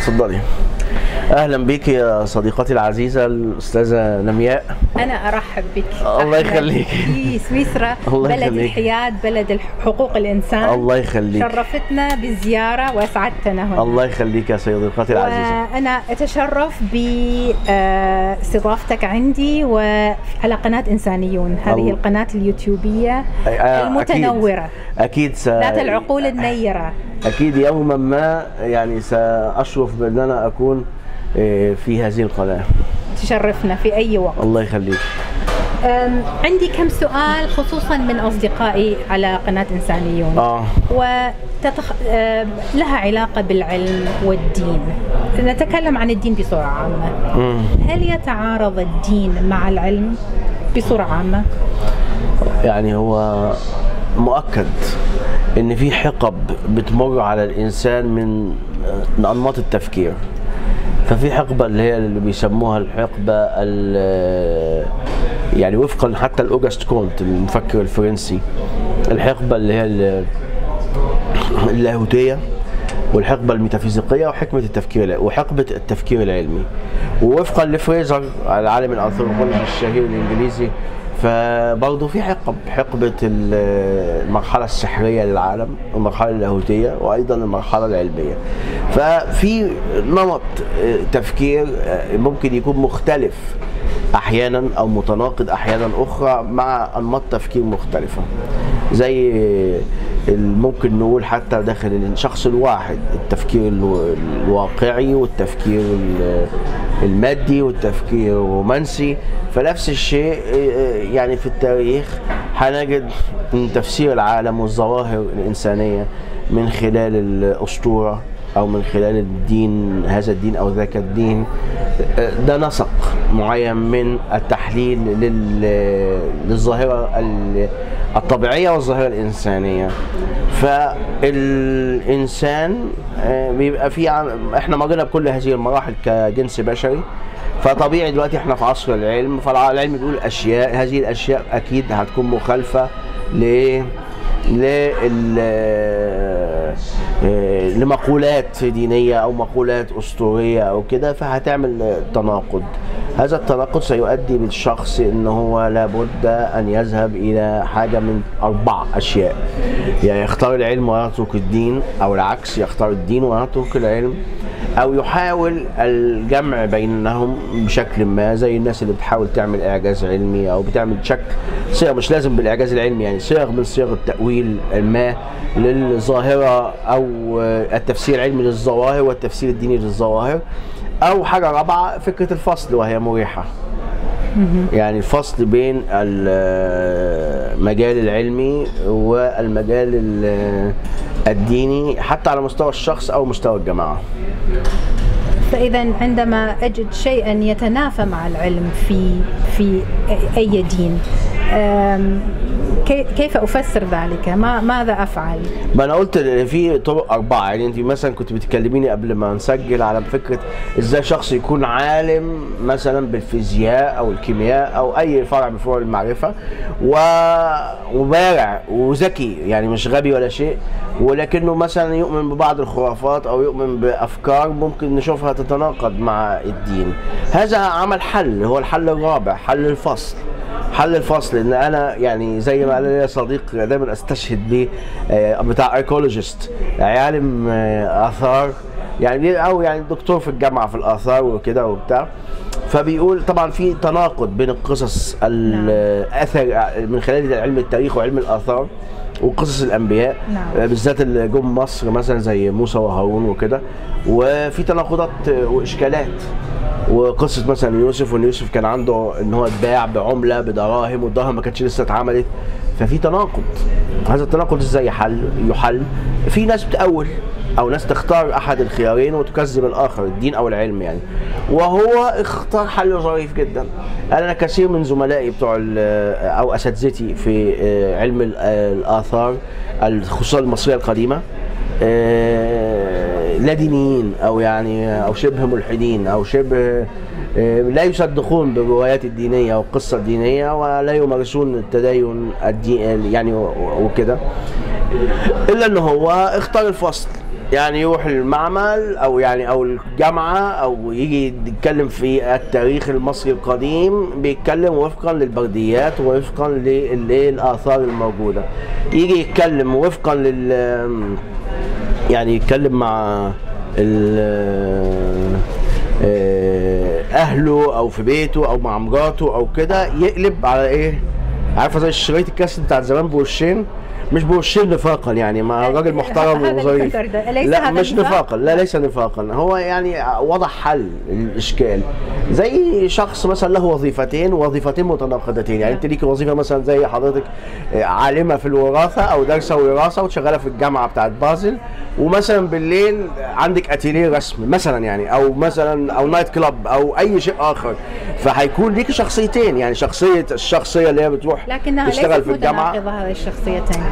اتفضلي اهلا بك يا صديقتي العزيزه الاستاذه نمياء أنا أرحب بك الله أحمد يخليك. في سويسرا الله بلد يخليك. الحياد بلد حقوق الإنسان الله يخليك شرفتنا بالزيارة وأسعدتنا هنا الله يخليك يا صديقتي العزيزه وأنا أتشرف باستضافتك عندي وعلى قناة إنسانيون هذه الله. القناة اليوتيوبية آه، المتنورة اكيد, أكيد س... ذات العقول النيرة اكيد يوما ما يعني ساشرف بان انا اكون آه، في هذه القناه تشرفنا في أي وقت الله يخليك أم، عندي كم سؤال خصوصا من أصدقائي على قناة إنسانيون اه وتتخ... آه، لها علاقة بالعلم والدين نتكلم عن الدين بصورة عامة مم. هل يتعارض الدين مع العلم بصورة عامة؟ يعني هو مؤكد ان في حقب بتمر على الانسان من من انماط التفكير ففي حقبه اللي هي اللي بيسموها الحقبه ال- يعني وفقا حتى لاوجست كونت المفكر الفرنسي الحقبه اللي هي ال- اللاهوتيه والحقبه الميتافيزيقيه وحكمه التفكير الع- وحقبه التفكير العلمي ووفقا لفريزر العالم الانثروبولوجي الشهير الانجليزي فبرضه في حقب حقبه ال- المرحله السحريه للعالم المرحله اللاهوتيه وايضا المرحله العلميه ففي نمط آه، تفكير آه، ممكن يكون مختلف احيانا او متناقض احيانا اخرى مع انماط تفكير مختلفه زي ال- ممكن نقول حتى داخل الشخص الواحد التفكير الو- الواقعي والتفكير ال- المادي والتفكير الرومانسي فنفس الشيء آه، يعني في التاريخ هنجد ان تفسير العالم والظواهر الانسانيه من خلال الاسطوره او من خلال الدين هذا الدين او ذاك الدين آه، ده نسق معين من التحليل لل- للظاهره ال- الطبيعيه والظاهره الانسانيه فالانسان آه، بيبقى في عم- احنا مرينا بكل هذه المراحل كجنس بشري فطبيعي دلوقتي احنا في عصر العلم فالعلم بيقول اشياء هذه الاشياء اكيد هتكون مخالفه ل لل آه، لمقولات دينيه او مقولات اسطوريه او كده فهتعمل تناقض هذا التناقض سيؤدي بالشخص ان هو لابد ان يذهب الى حاجه من اربع اشياء يعني يختار العلم ويترك الدين او العكس يختار الدين ويترك العلم او يحاول الجمع بينهم بشكل ما زي الناس اللي بتحاول تعمل اعجاز علمي او بتعمل شكل صيغ مش لازم بالاعجاز العلمي يعني صيغ من صيغ التاويل ما للظاهره او التفسير العلمي للظواهر والتفسير الديني للظواهر او حاجه رابعه فكره الفصل وهي مريحه يعني الفصل بين المجال العلمي والمجال ال- الديني حتى على مستوى الشخص او مستوى الجماعه فإذا عندما أجد شيئا يتنافى مع العلم في في أي دين أم، كي- كيف أفسر ذلك؟ ما ماذا أفعل؟ ما انا قلت إن في طرق اربعه يعني انت مثلا كنت بتكلميني قبل ما نسجل على فكره ازاي شخص يكون عالم مثلا بالفيزياء او الكيمياء او اي فرع من فروع المعرفه و... وبارع وذكي يعني مش غبي ولا شيء ولكنه مثلا يؤمن ببعض الخرافات او يؤمن بافكار ممكن نشوفها تتناقض مع الدين هذا عمل حل هو الحل الرابع حل الفصل حل الفصل ان انا يعني زي ما قال لي صديق دايما استشهد بيه آه، بتاع ايكولوجيست عالم آه، اثار يعني بي- او يعني دكتور في الجامعه في الاثار وكده وبتاع فبيقول طبعا في تناقض بين القصص الاثر من خلال علم التاريخ وعلم الاثار وقصص الانبياء نعم. آه، بالذات اللي جم مصر مثلا زي موسى وهارون وكده وفي تناقضات آه، واشكالات وقصه مثلا يوسف وان يوسف كان عنده ان هو اتباع بعمله بدراهم والدراهم ما كانتش لسه اتعملت ففي تناقض هذا التناقض ازاي يحل يحل في ناس بتأول او ناس تختار احد الخيارين وتكذب الاخر الدين او العلم يعني وهو اختار حل ظريف جدا انا كثير من زملائي بتوع ال- او اساتذتي في آه، علم ال- آه، الاثار خصوصا المصريه القديمه آه، لا دينيين او يعني او شبه ملحدين او شبه آه، لا يصدقون بالروايات الدينيه والقصه الدينيه ولا يمارسون التدين الدين يعني و- وكده الا ان هو اختار الفصل يعني يروح المعمل او يعني او الجامعه او يجي يتكلم في التاريخ المصري القديم بيتكلم وفقا للبرديات ووفقا للاثار الموجوده يجي يتكلم وفقا لل يعني يتكلم مع ال- آه، اهله او في بيته او مع مراته او كده يقلب على ايه عارفه زي شريط الكاسيت بتاعت زمان بوشين مش بوشين نفاقا يعني مع راجل محترم هذا وظريف الفكر ده. ليس لا هذا مش نفاق؟ نفاقا لا ليس نفاقا هو يعني وضع حل للاشكال زي شخص مثلا له وظيفتين وظيفتين متناقضتين يعني انت ليك وظيفه مثلا زي حضرتك آه، عالمه في الوراثه او دارسه وراثه وشغاله في الجامعه بتاعت بازل ومثلا بالليل عندك اتيليه رسم مثلا يعني او مثلا او نايت كلاب او اي شيء اخر فهيكون ليك شخصيتين يعني شخصيه الشخصيه اللي هي بتروح لكنها تشتغل ليست في الجامعه متناقضة هذه الشخصيتين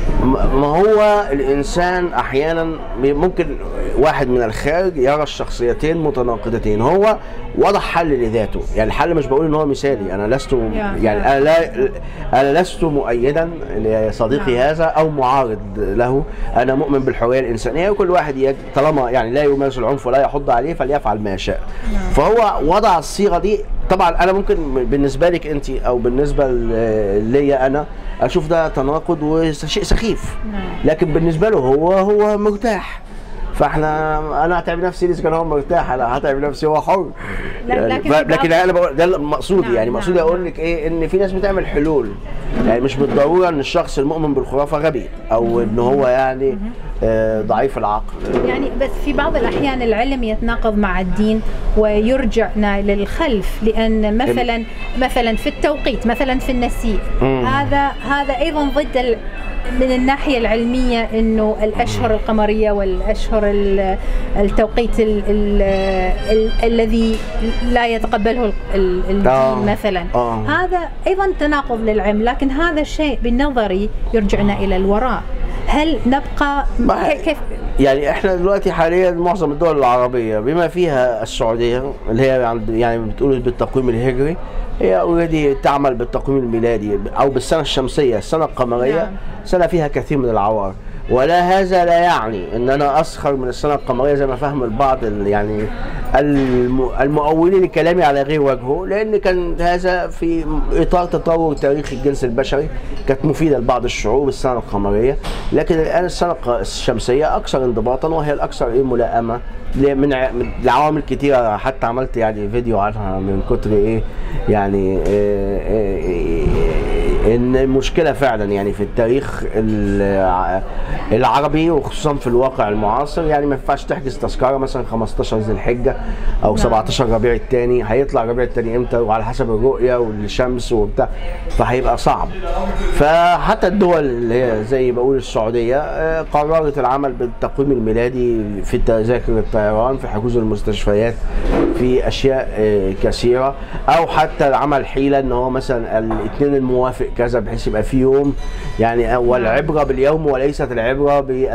ما هو الانسان احيانا ممكن واحد من الخارج يرى الشخصيتين متناقضتين هو وضع حل لذاته يعني الحل مش بقول ان هو مثالي انا لست يعني انا لا انا لست مؤيدا لصديقي نعم. هذا او معارض له انا مؤمن بالحريه الانسانيه وكل واحد يج- طالما يعني لا يمارس العنف ولا يحض عليه فليفعل ما يشاء فهو وضع الصيغه دي طبعا انا ممكن بالنسبه لك انت او بالنسبه ل- ليا انا اشوف ده تناقض وشيء سخيف نعم. لكن بالنسبه له هو هو مرتاح فاحنا انا هتعب نفسي اذا كان هو مرتاح انا هتعب نفسي هو حر لا، يعني لكن ف- في لكن بعض- انا بقول ده مقصودي نعم، يعني نعم، مقصودي اقول نعم. لك ايه ان في ناس بتعمل حلول يعني مش بالضروره ان الشخص المؤمن بالخرافه غبي او ان هو يعني آه، ضعيف العقل يعني بس في بعض الأحيان العلم يتناقض مع الدين ويرجعنا للخلف لأن مثلا مثلا في التوقيت مثلا في النسيء مم. هذا هذا أيضا ضد ال من الناحية العلمية أنه الأشهر القمرية والأشهر ال- التوقيت ال ال ال الذي لا يتقبله ال- ال- الدين آه. مثلا آه. هذا أيضا تناقض للعلم لكن هذا الشيء بنظري يرجعنا إلى الوراء هل نبقى ما- كي- كيف يعني احنا دلوقتي حاليا معظم الدول العربيه بما فيها السعوديه اللي هي عند يعني بتقول بالتقويم الهجري هي اوريدي تعمل بالتقويم الميلادي او بالسنه الشمسيه السنه القمريه نعم. سنه فيها كثير من العوار ولا هذا لا يعني ان انا اسخر من السنه القمريه زي ما فهم البعض ال- يعني الم- المؤولين لكلامي على غير وجهه لان كان هذا في اطار تطور تاريخ الجنس البشري كانت مفيده لبعض الشعوب السنه القمريه لكن الان السنه الق- الشمسيه اكثر انضباطا وهي الاكثر ايه ملائمه ل- من ع- من لعوامل كتيره حتى عملت يعني فيديو عنها من كتر ايه يعني إيه إيه إيه ان المشكله فعلا يعني في التاريخ الع- العربي وخصوصا في الواقع المعاصر يعني ما ينفعش تحجز تذكره مثلا 15 ذي الحجه او 17 ربيع الثاني هيطلع ربيع الثاني امتى وعلى حسب الرؤيه والشمس وبتاع فهيبقى صعب فحتى الدول اللي هي زي بقول السعوديه آه، قررت العمل بالتقويم الميلادي في تذاكر الطيران في حجوز المستشفيات في اشياء آه، كثيره او حتى عمل حيله ان هو مثلا الاثنين الموافق كذا بحيث يبقى في يوم يعني والعبره باليوم وليست العبره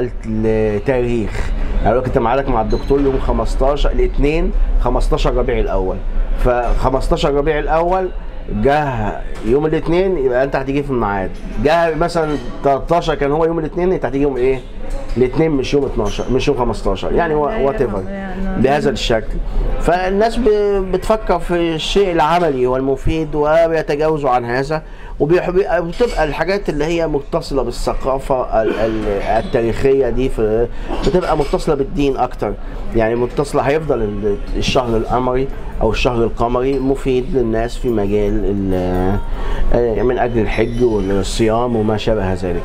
بالتاريخ يعني لو انت معادك مع الدكتور يوم 15 الاثنين 15 ربيع الاول ف 15 ربيع الاول جه يوم الاثنين يبقى انت هتيجي في الميعاد جه مثلا 13 كان هو يوم الاثنين انت هتيجي يوم ايه الاثنين مش يوم 12 مش يوم 15 يعني وات ايفر يعني- بهذا الشكل فالناس ب- بتفكر في الشيء العملي والمفيد وبيتجاوزوا عن هذا وبيحب- وبتبقى الحاجات اللي هي متصله بالثقافه ال- ال- التاريخيه دي في بتبقى متصله بالدين اكتر يعني متصله هيفضل ال- الشهر القمري او الشهر القمري مفيد للناس في مجال ال- آه، من اجل الحج والصيام وما شابه ذلك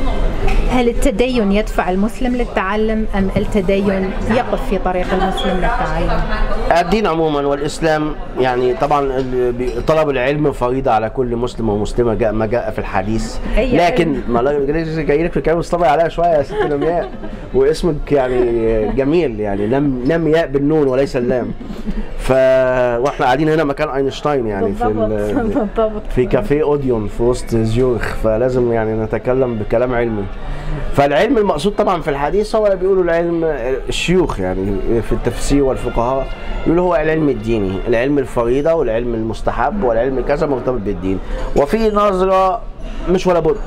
هل التدين يدفع المسلم للتعلم أم التدين يقف في طريق المسلم للتعلم؟ الدين عموما والاسلام يعني طبعا ال- بي- طلب العلم فريضه على كل مسلم ومسلمه جاء ما جاء في الحديث أي لكن علم. ما لا- جاي جاي لك في الكلام مصطفى عليها شويه يا ست لمياء واسمك يعني جميل يعني لم لم ياء بالنون وليس اللام ف واحنا قاعدين هنا مكان اينشتاين يعني في ال- بالضبط بالضبط في كافيه اوديون في وسط زيورخ فلازم يعني نتكلم بكلام علمي فالعلم المقصود طبعا في الحديث هو اللي بيقولوا العلم الشيوخ يعني في التفسير والفقهاء يقولوا هو العلم الديني العلم الفريضة والعلم المستحب والعلم كذا مرتبط بالدين وفي نظرة مش ولا بد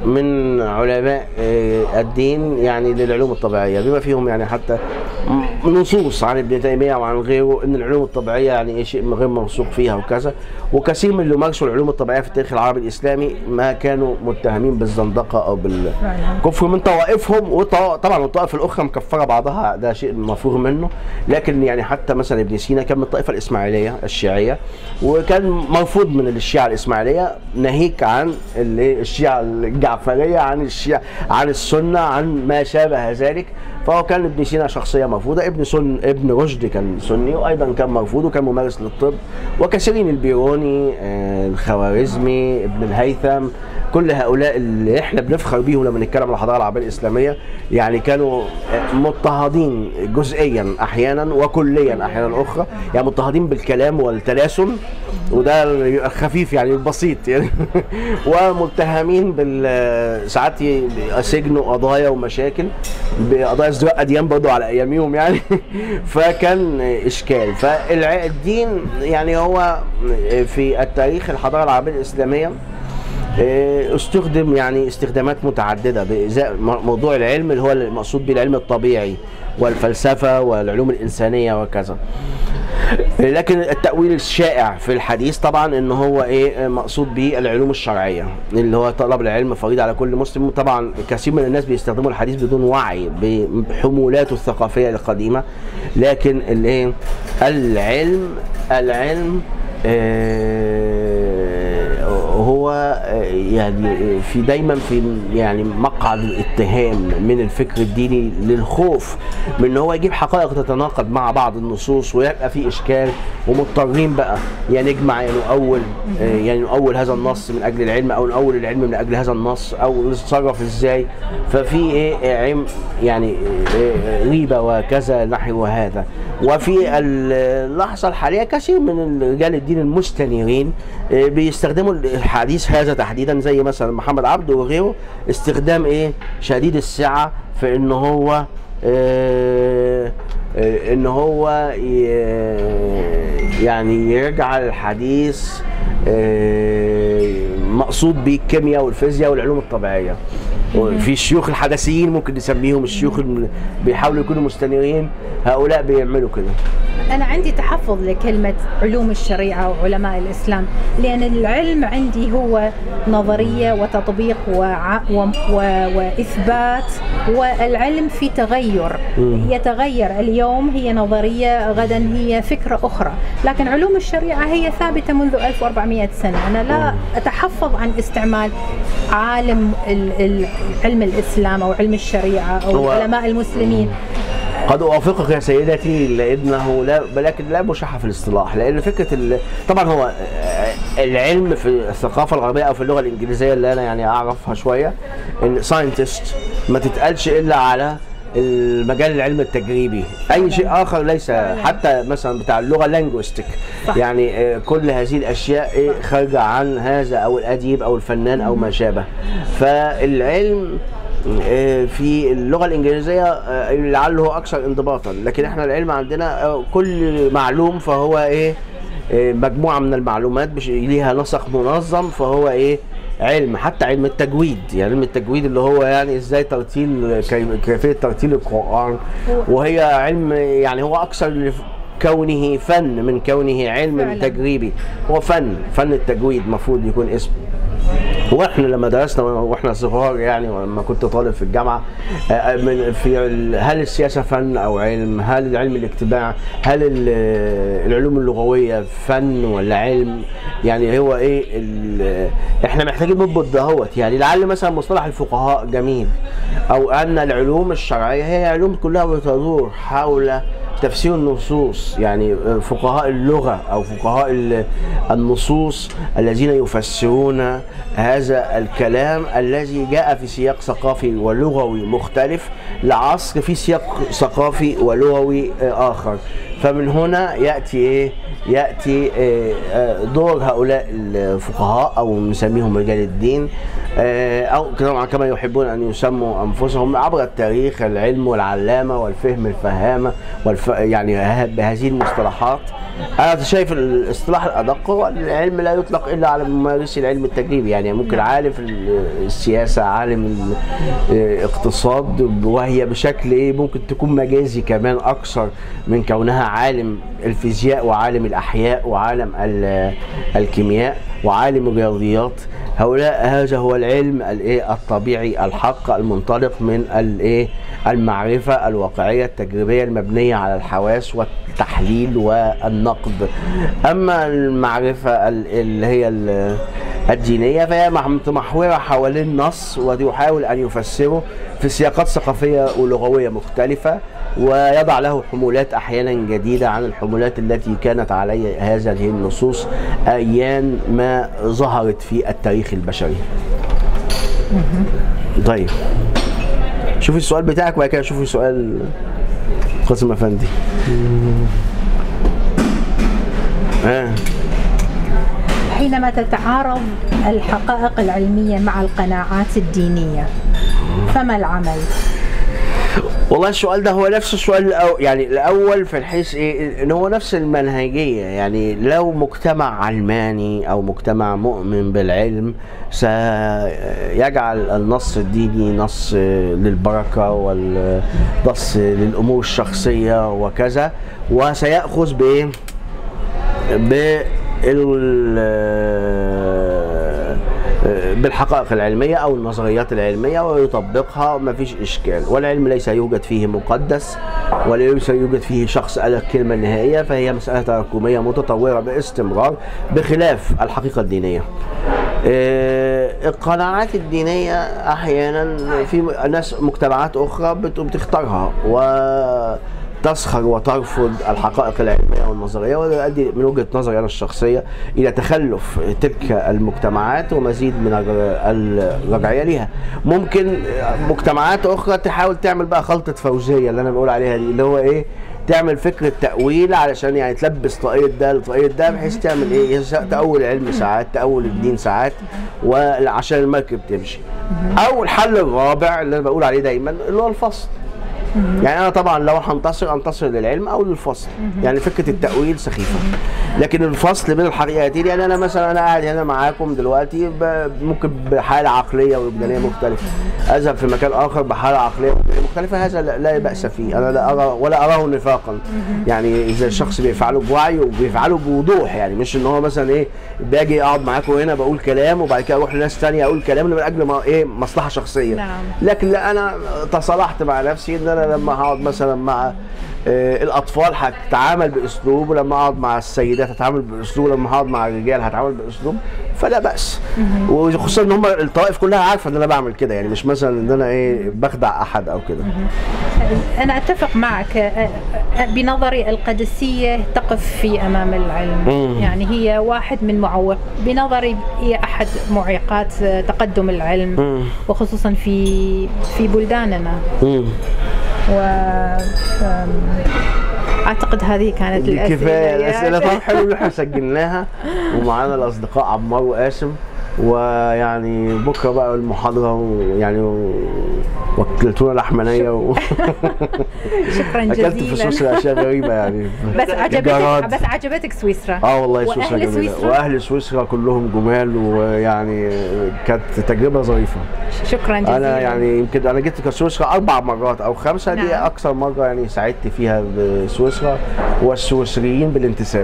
من علماء آه، الدين يعني للعلوم الطبيعيه بما فيهم يعني حتى م- نصوص عن ابن تيميه وعن غيره ان العلوم الطبيعيه يعني إيه شيء غير موثوق فيها وكذا وكثير من اللي مارسوا العلوم الطبيعيه في التاريخ العربي الاسلامي ما كانوا متهمين بالزندقه او بالكفر من طوائفهم وطبعا الطوائف الاخرى مكفره بعضها ده شيء مفروغ منه لكن يعني حتى مثلا ابن سينا كان من الطائفه الاسماعيليه الشيعيه وكان مرفوض من الشيعه الاسماعيليه ناهيك عن اللي الشيعه الجعفريه عن الشيعه عن السنه عن ما شابه ذلك فهو كان ابن سينا شخصيه مرفوضه ابن سن ابن رشد كان سني وايضا كان مرفوض وكان ممارس للطب وكثيرين البيروني آه، الخوارزمي ابن الهيثم كل هؤلاء اللي احنا بنفخر بيهم لما نتكلم عن الحضاره العربيه الاسلاميه يعني كانوا آه، مضطهدين جزئيا احيانا وكليا احيانا اخرى يعني مضطهدين بالكلام والتلاسن وده الخفيف يعني البسيط يعني ومتهمين بال ساعات سجن قضايا ومشاكل بقضايا ازدراء اديان برضه على اياميهم يعني فكان اشكال فالدين يعني هو في التاريخ الحضاره العربيه الاسلاميه آه، استخدم يعني استخدامات متعدده بإزاء م- موضوع العلم اللي هو المقصود به العلم الطبيعي والفلسفه والعلوم الانسانيه وكذا لكن التأويل الشائع في الحديث طبعا ان هو ايه مقصود به العلوم الشرعية اللي هو طلب العلم فريضة على كل مسلم طبعا كثير من الناس بيستخدموا الحديث بدون وعي بحمولاته الثقافية القديمة لكن الايه العلم العلم آه، هو آه، يعني في دايما في يعني مقعد الاتهام من الفكر الديني للخوف من ان هو يجيب حقائق تتناقض مع بعض النصوص ويبقى في اشكال ومضطرين بقى يا نجمع يا نؤول آه، يعني نؤول هذا النص من اجل العلم او نؤول العلم من اجل هذا النص او نتصرف ازاي ففي ايه عم يعني آه، ريبه وكذا نحو هذا وفي اللحظه الحاليه كثير من رجال الدين المستنيرين آه، بيستخدموا الحديث هذا تحديدا زي مثلا محمد عبده وغيره استخدام ايه شديد السعه في ان هو آه، آه، ان هو ي- يعني يجعل الحديث آه، مقصود به الكيمياء والفيزياء والعلوم الطبيعيه وفي الشيوخ الحدثيين ممكن نسميهم الشيوخ اللي بيحاولوا يكونوا مستنيرين هؤلاء بيعملوا كده أنا عندي تحفظ لكلمة علوم الشريعة وعلماء الإسلام لأن العلم عندي هو نظرية وتطبيق وع... و... و... وإثبات والعلم في تغير يتغير اليوم هي نظرية غدا هي فكرة أخرى لكن علوم الشريعة هي ثابتة منذ 1400 سنة أنا لا أتحفظ عن استعمال عالم ال... ال... علم الإسلام أو علم الشريعة أو هو- علماء المسلمين قد اوافقك يا سيدتي لانه لا ولكن لا مشاحه في الاصطلاح لان فكره ال... طبعا هو آه، العلم في الثقافه الغربيه او في اللغه الانجليزيه اللي انا يعني اعرفها شويه ان ساينتست ما تتقالش الا على المجال العلم التجريبي اي شيء اخر ليس حتى مثلا بتاع اللغه لانجوستيك صح. يعني آه، كل هذه الاشياء إيه خارجه عن هذا او الاديب او الفنان او ما شابه فالعلم آه، في اللغه الانجليزيه آه، لعله هو اكثر انضباطا لكن احنا العلم عندنا آه، كل معلوم فهو ايه آه، مجموعه من المعلومات بش- ليها نسق منظم فهو ايه علم حتى علم التجويد يعني علم التجويد اللي هو يعني ازاي ترتيل كي- كيفيه ترتيل القران وهي علم يعني هو اكثر لف- كونه فن من كونه علم فعلاً. تجريبي هو فن فن التجويد المفروض يكون اسمه واحنا لما درسنا واحنا صغار يعني ولما كنت طالب في الجامعه آه، من في ال- هل السياسه فن او علم؟ هل علم الاجتماع؟ هل ال- العلوم اللغويه فن ولا علم؟ يعني هو ايه ال- احنا محتاجين نضبط دهوت يعني لعل مثلا مصطلح الفقهاء جميل او ان العلوم الشرعيه هي علوم كلها بتدور حول تفسير النصوص يعني فقهاء اللغة أو فقهاء ال- النصوص الذين يفسرون هذا الكلام الذي جاء في سياق ثقافي ولغوي مختلف لعصر في سياق ثقافي ولغوي آه، آخر فمن هنا يأتي إيه؟ يأتي آه، آه، دور هؤلاء الفقهاء أو نسميهم رجال الدين آه، أو كما كما يحبون أن يسموا أنفسهم عبر التاريخ العلم والعلامة والفهم الفهامة والف يعني ه- بهذه المصطلحات انا شايف الاصطلاح الادق هو العلم لا يطلق الا على ممارسي العلم التجريبي يعني ممكن عالم في السياسه عالم الاقتصاد وهي بشكل ايه ممكن تكون مجازي كمان اكثر من كونها عالم الفيزياء وعالم الاحياء وعالم ال- الكيمياء وعالم الرياضيات هؤلاء هذا هو العلم الايه الطبيعي الحق المنطلق من الايه المعرفه الواقعيه التجريبيه المبنيه على الحواس والتحليل والنقد اما المعرفه ال- اللي هي ال- الدينيه فهي متمحوره حوالين نص ويحاول ان يفسره في سياقات ثقافيه ولغويه مختلفه ويضع له حمولات احيانا جديده عن الحمولات التي كانت عليه هذه النصوص ايام ما ظهرت في التاريخ البشري. طيب شوفي السؤال بتاعك وبعد كده شوفي سؤال قاسم افندي. آه. حينما تتعارض الحقائق العلمية مع القناعات الدينية فما العمل؟ والله السؤال ده هو نفس السؤال الأو... يعني الاول في الحيث ايه ان هو نفس المنهجيه يعني لو مجتمع علماني او مجتمع مؤمن بالعلم سيجعل النص الديني نص للبركه والنص للامور الشخصيه وكذا وسياخذ بايه بال بالحقائق العلميه او النظريات العلميه ويطبقها ما فيش اشكال والعلم ليس يوجد فيه مقدس وليس يوجد فيه شخص قال الكلمه النهائيه فهي مساله تراكميه متطوره باستمرار بخلاف الحقيقه الدينيه آه، القناعات الدينية أحيانا في ناس مجتمعات أخرى بت- بتختارها وتسخر وترفض الحقائق العلمية والنظرية وده يؤدي من وجهة نظري أنا الشخصية إلى تخلف تلك المجتمعات ومزيد من الر- الرجعية ليها ممكن مجتمعات أخرى تحاول تعمل بقى خلطة فوزية اللي أنا بقول عليها دي اللي هو إيه تعمل فكرة تأويل علشان يعني تلبس طاقية ده لطاقية ده بحيث تعمل ايه تأول العلم ساعات تأول الدين ساعات وعشان المركب تمشي أو الحل الرابع اللي أنا بقول عليه دايما اللي هو الفصل يعني انا طبعا لو هنتصر انتصر للعلم او للفصل يعني فكره التاويل سخيفه لكن الفصل بين الحقيقتين يعني انا مثلا انا قاعد هنا معاكم دلوقتي ب- ممكن بحاله عقليه ووجدانيه مختلفه اذهب في مكان اخر بحاله عقليه ووجدانية مختلفه هذا لا- لا باس فيه انا لا ارى ولا اراه نفاقا يعني اذا الشخص بيفعله بوعي وبيفعله بوضوح يعني مش ان هو مثلا ايه باجي اقعد معاكم هنا بقول كلام وبعد كده اروح لناس تانية اقول كلام من اجل ما ايه مصلحه شخصيه نعم. لكن لا انا تصالحت مع نفسي ان انا لما هقعد مثلا مع آه، الاطفال هتعامل باسلوب ولما اقعد مع السيدات هتعامل باسلوب ولما هقعد مع الرجال هتعامل باسلوب فلا باس وخصوصا ان هم الطوائف كلها عارفه ان انا بعمل كده يعني مش مثلا ان انا ايه بخدع احد او كده أنا أتفق معك أ- أ- بنظري القدسية تقف في أمام العلم مم. يعني هي واحد من معوق بنظري هي أحد معيقات تقدم العلم مم. وخصوصا في في بلداننا مم. و أم، أعتقد هذه كانت الأسئلة كفايه الاسئله يا- طب حلو اللي احنا سجلناها ومعانا الاصدقاء عمار وقاسم ويعني بكره بقى المحاضره ويعني وكلتونا لحمنيه و... شكرا اكلت في جزيلا سويسرا اشياء غريبه يعني بس عجبتك جراد. بس عجبتك سويسرا اه والله سويسرا وأهل جميله سويسرا؟ واهل سويسرا كلهم جمال ويعني كانت تجربه ظريفه شكرا جزيلا انا يعني يمكن انا جيت سويسرا اربع مرات او خمسه دي نعم. اكثر مره يعني سعدت فيها بسويسرا والسويسريين بالانتساب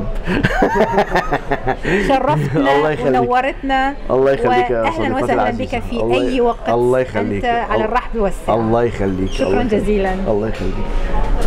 شرفتنا الله يخليك. ونورتنا الله يخليك يا واهلا صديقتي وسهلا العزيزة. بك في الله- اي وقت الله يخليك انت على الله- الرحب والسعه الله يخليك شكراً الله يخليك. جزيلاً. الله يخليك